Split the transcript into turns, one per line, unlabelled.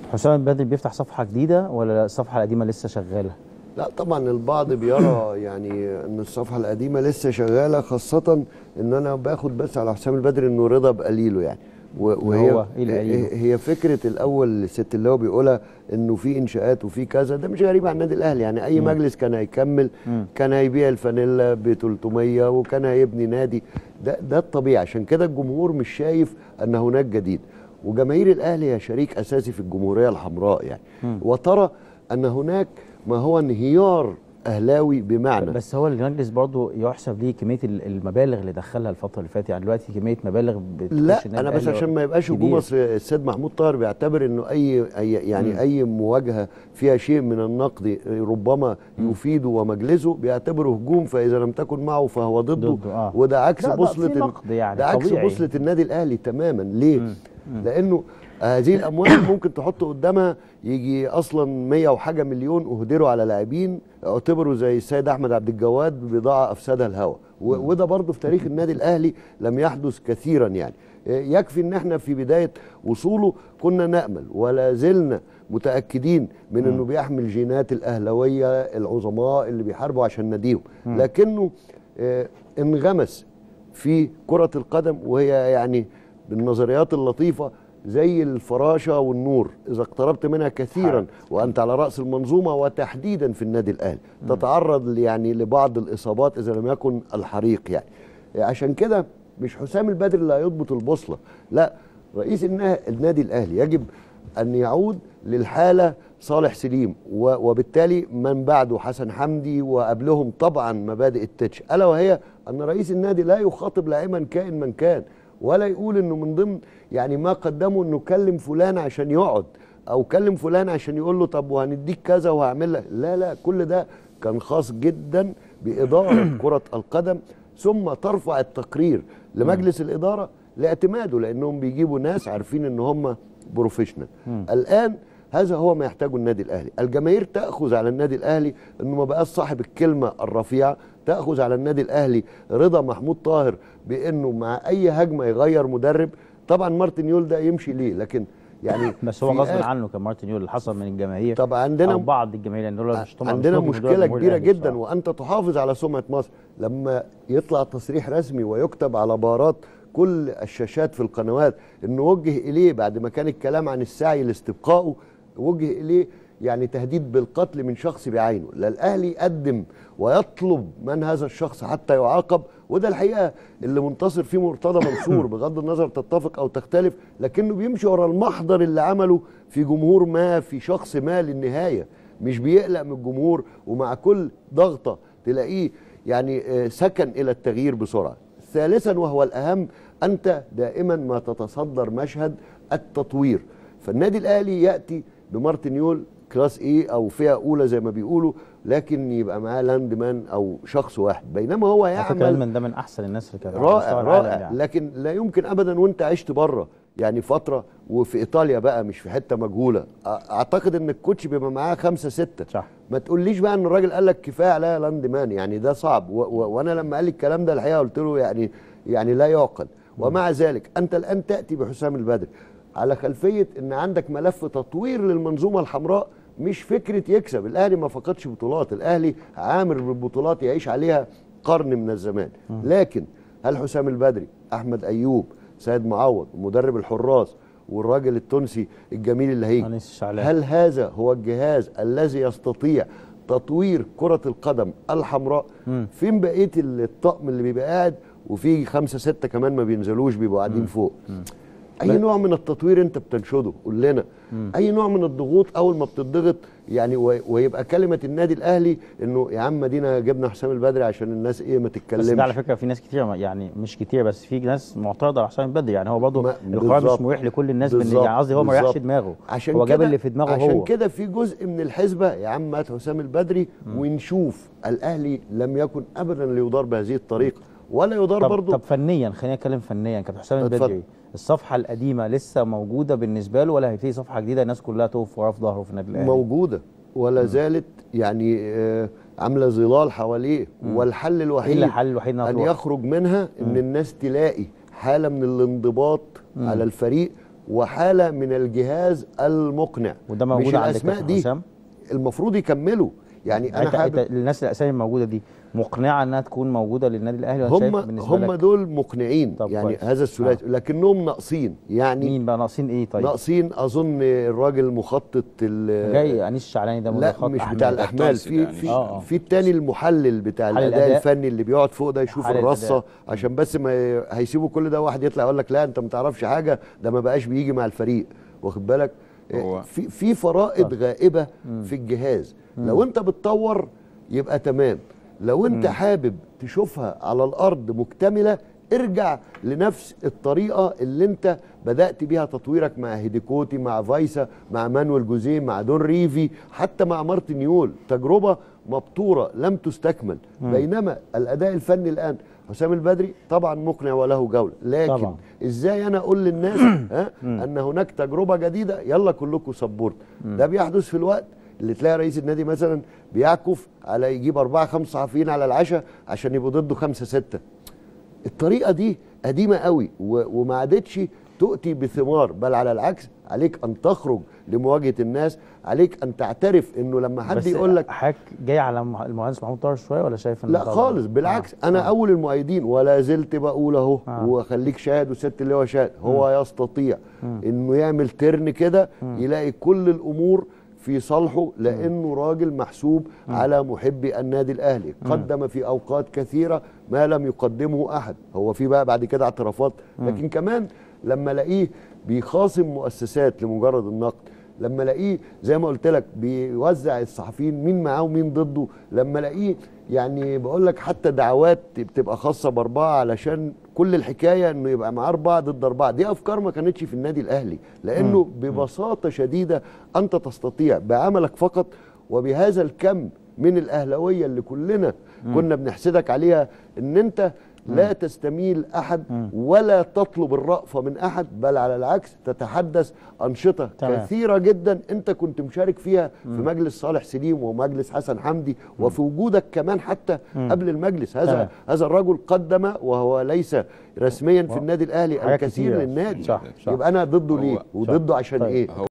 حسام البدري بيفتح صفحه جديده ولا الصفحه القديمه لسه شغاله
لا طبعا البعض بيرى يعني ان الصفحه القديمه لسه شغاله خاصه ان انا باخد بس على حسام البدري انه رضا بقليله يعني و- وهي
هو إيه القليل؟
هي فكره الاول الست اللي هو بيقولها انه في انشاءات وفي كذا ده مش غريب عن النادي الاهلي يعني اي مجلس كان هيكمل كان هيبيع الفانيلا ب 300 وكان هيبني نادي ده ده الطبيعي عشان كده الجمهور مش شايف ان هناك جديد وجماهير الاهلي هي شريك اساسي في الجمهوريه الحمراء يعني وترى ان هناك ما هو انهيار اهلاوي بمعنى
بس هو المجلس برضه يحسب ليه كميه ال- المبالغ اللي دخلها الفتره اللي فاتت يعني دلوقتي كميه مبالغ بتخش
لا
النادي
انا بس
الأهلي
عشان ما يبقاش هجوم
كبير.
مصر السيد محمود طاهر بيعتبر انه اي, أي يعني م. اي مواجهه فيها شيء من النقد ربما يفيده ومجلسه بيعتبره هجوم فاذا لم تكن معه فهو ضده,
ضده، آه.
وده عكس
لا، ده
بوصله
في
ال-
نقد يعني
ده عكس
طبيعي.
بوصله النادي الاهلي تماما ليه؟ لانه هذه الاموال ممكن تحط قدامها يجي اصلا 100 وحاجه مليون اهدروا على لاعبين اعتبروا زي السيد احمد عبد الجواد ببضاعه افسدها الهوى و- وده برضه في تاريخ النادي الاهلي لم يحدث كثيرا يعني يكفي ان احنا في بدايه وصوله كنا نامل ولا زلنا متاكدين من انه بيحمل جينات الاهلاويه العظماء اللي بيحاربوا عشان ناديهم لكنه آه، انغمس في كره القدم وهي يعني بالنظريات اللطيفه زي الفراشه والنور اذا اقتربت منها كثيرا وانت على راس المنظومه وتحديدا في النادي الاهلي تتعرض ل- يعني لبعض الاصابات اذا لم يكن الحريق يعني عشان كده مش حسام البدري اللي هيضبط البوصله لا رئيس النا- النادي الاهلي يجب ان يعود للحاله صالح سليم و- وبالتالي من بعده حسن حمدي وقبلهم طبعا مبادئ التتش الا وهي ان رئيس النادي لا يخاطب لاعبا كائن من كان ولا يقول انه من ضمن يعني ما قدمه انه كلم فلان عشان يقعد او كلم فلان عشان يقول له طب وهنديك كذا وهعمل لك لا لا كل ده كان خاص جدا باداره كره القدم ثم ترفع التقرير لمجلس الاداره لاعتماده لانهم بيجيبوا ناس عارفين ان هم بروفيشنال الان هذا هو ما يحتاجه النادي الاهلي الجماهير تاخذ على النادي الاهلي انه ما بقاش صاحب الكلمه الرفيعه تاخذ على النادي الاهلي رضا محمود طاهر بانه مع اي هجمه يغير مدرب طبعا مارتن يول ده يمشي ليه لكن يعني
بس هو
في
غصب
آخر-
عنه كان مارتن يول اللي حصل من الجماهير
طب عندنا
او بعض الجماهير لان دول مش طبعا
عندنا
مش
مشكله
جمهور
كبيره
الأهلي
جدا
بصراحة.
وانت تحافظ على سمعه مصر لما يطلع تصريح رسمي ويكتب على بارات كل الشاشات في القنوات انه وجه اليه بعد ما كان الكلام عن السعي لاستبقائه وجه اليه يعني تهديد بالقتل من شخص بعينه لا الاهلي يقدم ويطلب من هذا الشخص حتى يعاقب وده الحقيقه اللي منتصر فيه مرتضى منصور بغض النظر تتفق او تختلف لكنه بيمشي ورا المحضر اللي عمله في جمهور ما في شخص ما للنهايه مش بيقلق من الجمهور ومع كل ضغطه تلاقيه يعني آه، سكن الى التغيير بسرعه. ثالثا وهو الاهم انت دائما ما تتصدر مشهد التطوير فالنادي الاهلي ياتي بمارتن يول كلاس ايه او فئه اولى زي ما بيقولوا لكن يبقى معاه لاند مان او شخص واحد بينما هو
على فكره
يعمل
علما ده من احسن الناس اللي كانوا على
رائع
مستوى العالم
رائع
يعني.
لكن لا يمكن ابدا وانت عشت بره يعني فتره وفي ايطاليا بقى مش في حته مجهوله أ- اعتقد ان الكوتش بيبقى معاه خمسه سته
صح.
ما تقوليش بقى ان الراجل قال لك كفايه عليا لاند مان يعني ده صعب و و وانا لما قال لي الكلام ده الحقيقه قلت له يعني يعني لا يعقل ومع ذلك انت الان تاتي بحسام البدري على خلفيه ان عندك ملف تطوير للمنظومه الحمراء مش فكره يكسب الاهلي ما فقدش بطولات الاهلي عامر بالبطولات يعيش عليها قرن من الزمان لكن هل حسام البدري احمد ايوب سيد معوض ومدرب الحراس والراجل التونسي الجميل اللي هيجي
أنيس الشعلان.
هل هذا هو الجهاز الذي يستطيع تطوير كرة القدم الحمراء فين بقية الطقم اللي بيبقى قاعد وفي خمسة ستة كمان ما بينزلوش بيبقوا قاعدين فوق اي نوع من التطوير انت بتنشده قول لنا اي نوع من الضغوط اول ما بتضغط يعني و- ويبقى كلمه النادي الاهلي انه يا عم ادينا جبنا حسام البدري عشان الناس ايه ما
بس ده على
تتكلمش
فكره في ناس كتير يعني مش كتير بس في ناس معترضه على حسام البدري يعني هو برضه
ما-
القرار مش
بالظبط.
مريح لكل الناس من
بالظبط.
يعني قصدي هو ما ريحش
بالظبط.
دماغه
عشان
هو جاب
كده-
اللي في دماغه
عشان
هو
كده في جزء من الحسبه يا عم هات حسام البدري ونشوف الاهلي لم يكن ابدا ليدار بهذه الطريقه ولا يدار
طب,
برضه
طب فنيا خلينا نتكلم فنيا كابتن حسام
اتفضل.
البدري الصفحه القديمه لسه موجوده بالنسبه له ولا هيبتدي صفحه جديده الناس كلها تقف وراه في ظهره في النادي الاهلي
موجوده ولا زالت يعني آه، عامله ظلال حواليه والحل الوحيد
إيه الحل الوحيد إنها
ان
تروح؟
يخرج منها ان الناس تلاقي حاله من الانضباط على الفريق وحاله من الجهاز المقنع
وده موجود
مش
عندك يا
الاسماء
كابتن
دي
حسام؟
المفروض يكملوا يعني انا
انت انت
حابب
الناس الاسامي الموجوده دي مقنعه انها تكون موجوده للنادي الاهلي ولا شايف
هم
بالنسبه
هم
لك
دول مقنعين
طب
يعني
كويس.
هذا الثلاثي لكنهم ناقصين يعني
مين بقى ناقصين ايه طيب
ناقصين اظن الراجل مخطط ال-
جاي انيس الشعلاني ده
لا
مدرب
مش
أحمال.
بتاع
ده
الاحمال
التونسي
في
ده
في
آه، آه.
في التاني المحلل بتاع
محلل
الاداء
الأداء.
الفني اللي بيقعد فوق ده يشوف
محلل
الرصه
الأداء.
عشان بس ما ي- هيسيبوا كل ده واحد يطلع يقول لك لا انت ما تعرفش حاجه ده ما بقاش بيجي مع الفريق واخد بالك
هو-
في في فرائض غائبه في الجهاز لو انت بتطور يبقى تمام لو انت حابب تشوفها على الارض مكتمله ارجع لنفس الطريقه اللي انت بدات بيها تطويرك مع هيديكوتي مع فايسا مع مانويل جوزيه مع دون ريفي حتى مع مارتن يول تجربه مبتوره لم تستكمل بينما الاداء الفني الان حسام البدري طبعا مقنع وله جوله لكن
طبعا.
ازاي انا اقول للناس ها ان هناك تجربه جديده يلا كلكم سبورت ده بيحدث في الوقت اللي تلاقي رئيس النادي مثلا بيعكف على يجيب اربعه خمسه صحفيين على العشاء عشان يبقوا ضده خمسه سته الطريقه دي قديمه قوي و- وما عادتش تؤتي بثمار بل على العكس عليك ان تخرج لمواجهه الناس عليك ان تعترف انه لما حد
بس
يقول لك
حضرتك جاي على مه- المهندس محمود طاهر شويه ولا شايف ان
لا
ده-
خالص بالعكس
آه.
انا
آه.
اول المؤيدين ولا زلت بقول اهو
آه.
وخليك شاهد وست اللي هو شاهد هو يستطيع انه يعمل ترن كده يلاقي كل الامور في صالحه لانه راجل محسوب على محبي النادي الاهلي قدم في اوقات كثيره ما لم يقدمه احد هو في بقى بعد كده اعترافات لكن كمان لما الاقيه بيخاصم مؤسسات لمجرد النقد لما الاقيه زي ما قلت لك بيوزع الصحفيين مين معاه ومين ضده لما الاقيه يعني بقول لك حتى دعوات بتبقى خاصه باربعه علشان كل الحكايه انه يبقى معاه اربعه ضد اربعه دي افكار ما كانتش في النادي الاهلي لانه ببساطه شديده انت تستطيع بعملك فقط وبهذا الكم من الاهلاويه اللي كلنا كنا بنحسدك عليها ان انت لا تستميل احد ولا تطلب الرأفة من احد بل على العكس تتحدث انشطه
تمام.
كثيره جدا انت كنت مشارك فيها في مجلس صالح سليم ومجلس حسن حمدي وفي وجودك كمان حتى قبل المجلس هذا
تمام.
هذا الرجل قدم وهو ليس رسميا في النادي الاهلي
حاجات
الكثير
كتيرة.
للنادي
صح، صح.
يبقى انا ضده
هو-
ليه وضده عشان
طيب.
ايه
هو